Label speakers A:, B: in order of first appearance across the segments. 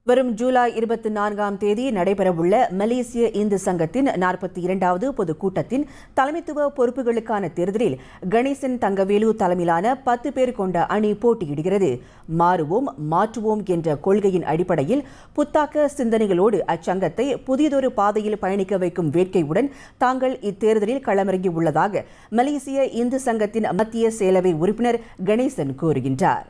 A: வரும் ஜூலை இருபத்தி நான்காம் தேதி நடைபெறவுள்ள மலேசிய இந்து சங்கத்தின் நாற்பத்தி இரண்டாவது பொதுக்கூட்டத்தின் தலைமைத்துவ பொறுப்புகளுக்கான தேர்தலில் கணேசன் தங்கவேலு தலைமையிலான பத்து பேர் கொண்ட அணி போட்டியிடுகிறது மாறுவோம் மாற்றுவோம் என்ற கொள்கையின் அடிப்படையில் புத்தாக்க சிந்தனைகளோடு அச்சங்கத்தை புதியதொரு பாதையில் பயணிக்க வைக்கும் வேட்கையுடன் தாங்கள் இத்தேர்தலில் களமிறங்கியுள்ளதாக மலேசிய இந்து சங்கத்தின் மத்திய செயலவை உறுப்பினர் கணேசன் கூறுகின்றார்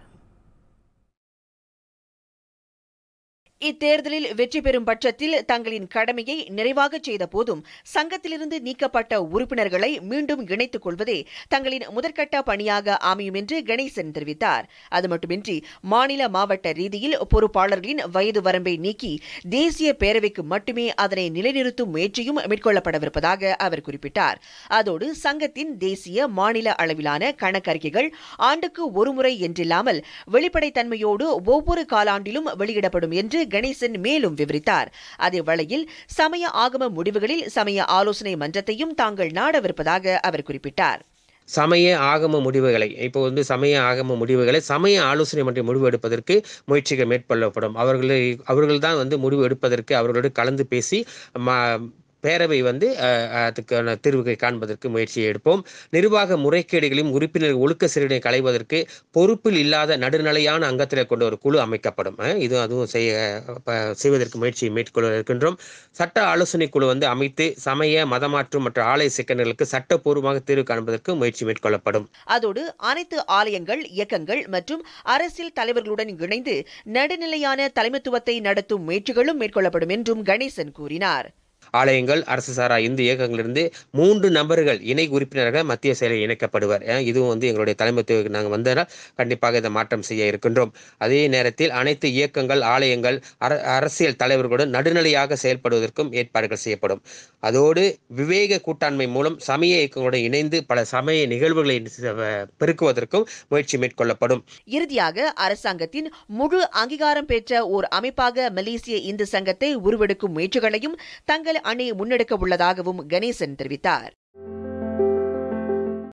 B: இத்தேர்தலில் வெற்றி பெறும் பட்சத்தில் தங்களின் கடமையை நிறைவாக செய்த போதும் சங்கத்திலிருந்து நீக்கப்பட்ட உறுப்பினர்களை மீண்டும் இணைத்துக் கொள்வதே தங்களின் முதற்கட்ட பணியாக அமையும் என்று கணேசன் தெரிவித்தார் அது மட்டுமின்றி மாநில மாவட்ட ரீதியில் பொறுப்பாளர்களின் வயது வரம்பை நீக்கி தேசிய பேரவைக்கு மட்டுமே அதனை நிலைநிறுத்தும் முயற்சியும் மேற்கொள்ளப்படவிருப்பதாக அவர் குறிப்பிட்டார் அதோடு சங்கத்தின் தேசிய மாநில அளவிலான கணக்கறிக்கைகள் ஆண்டுக்கு ஒருமுறை என்றில்லாமல் வெளிப்படைத்தன்மையோடு ஒவ்வொரு காலாண்டிலும் வெளியிடப்படும் என்று கணேசன் மேலும் விவரித்தார் அதே வேளையில் சமய ஆகம முடிவுகளில் சமய ஆலோசனை மன்றத்தையும் தாங்கள் நாடவிருப்பதாக அவர் குறிப்பிட்டார்
C: சமய ஆகம முடிவுகளை இப்போ வந்து சமய ஆகம முடிவுகளை சமய ஆலோசனை மன்ற முடிவு எடுப்பதற்கு முயற்சிகள் மேற்கொள்ளப்படும் அவர்களை அவர்கள் தான் வந்து முடிவு எடுப்பதற்கு அவர்களோடு கலந்து பேசி பேரவை வந்து அதுக்கான தீர்வுகளை காண்பதற்கு முயற்சியை எடுப்போம் நிர்வாக முறைகேடுகளையும் உறுப்பினர் ஒழுக்க சிறுனை களைவதற்கு பொறுப்பில் இல்லாத நடுநிலையான அங்கத்தில் கொண்ட ஒரு குழு அமைக்கப்படும் இது அதுவும் செய்ய செய்வதற்கு முயற்சியை மேற்கொள்ள இருக்கின்றோம் சட்ட ஆலோசனை குழு வந்து அமைத்து சமய மதமாற்றம் மற்றும் ஆலய சிக்கல்களுக்கு சட்டப்பூர்வமாக தீர்வு காண்பதற்கு முயற்சி மேற்கொள்ளப்படும்
B: அதோடு அனைத்து ஆலயங்கள் இயக்கங்கள் மற்றும் அரசியல் தலைவர்களுடன் இணைந்து நடுநிலையான தலைமைத்துவத்தை நடத்தும் முயற்சிகளும் மேற்கொள்ளப்படும் என்றும் கணேசன் கூறினார்
C: ஆலயங்கள் அரசு சாரா இந்து இயக்கங்களிலிருந்து மூன்று நபர்கள் இணை உறுப்பினர்கள் மத்திய செயலில் இணைக்கப்படுவர் இதுவும் வந்து எங்களுடைய தலைமைத்துவ நாங்கள் வந்ததால் கண்டிப்பாக இதை மாற்றம் செய்ய இருக்கின்றோம் அதே நேரத்தில் அனைத்து இயக்கங்கள் ஆலயங்கள் அரசியல் தலைவர்களுடன் நடுநிலையாக செயல்படுவதற்கும் ஏற்பாடுகள் செய்யப்படும் அதோடு விவேக கூட்டாண்மை மூலம் சமய இயக்கங்களுடன் இணைந்து பல சமய நிகழ்வுகளை பெருக்குவதற்கும் முயற்சி மேற்கொள்ளப்படும்
B: இறுதியாக அரசாங்கத்தின் முழு அங்கீகாரம் பெற்ற ஓர் அமைப்பாக மலேசிய இந்து சங்கத்தை உருவெடுக்கும் முயற்சிகளையும் தங்கள் அணி முன்னெடுக்க உள்ளதாகவும் கணேசன் தெரிவித்தார்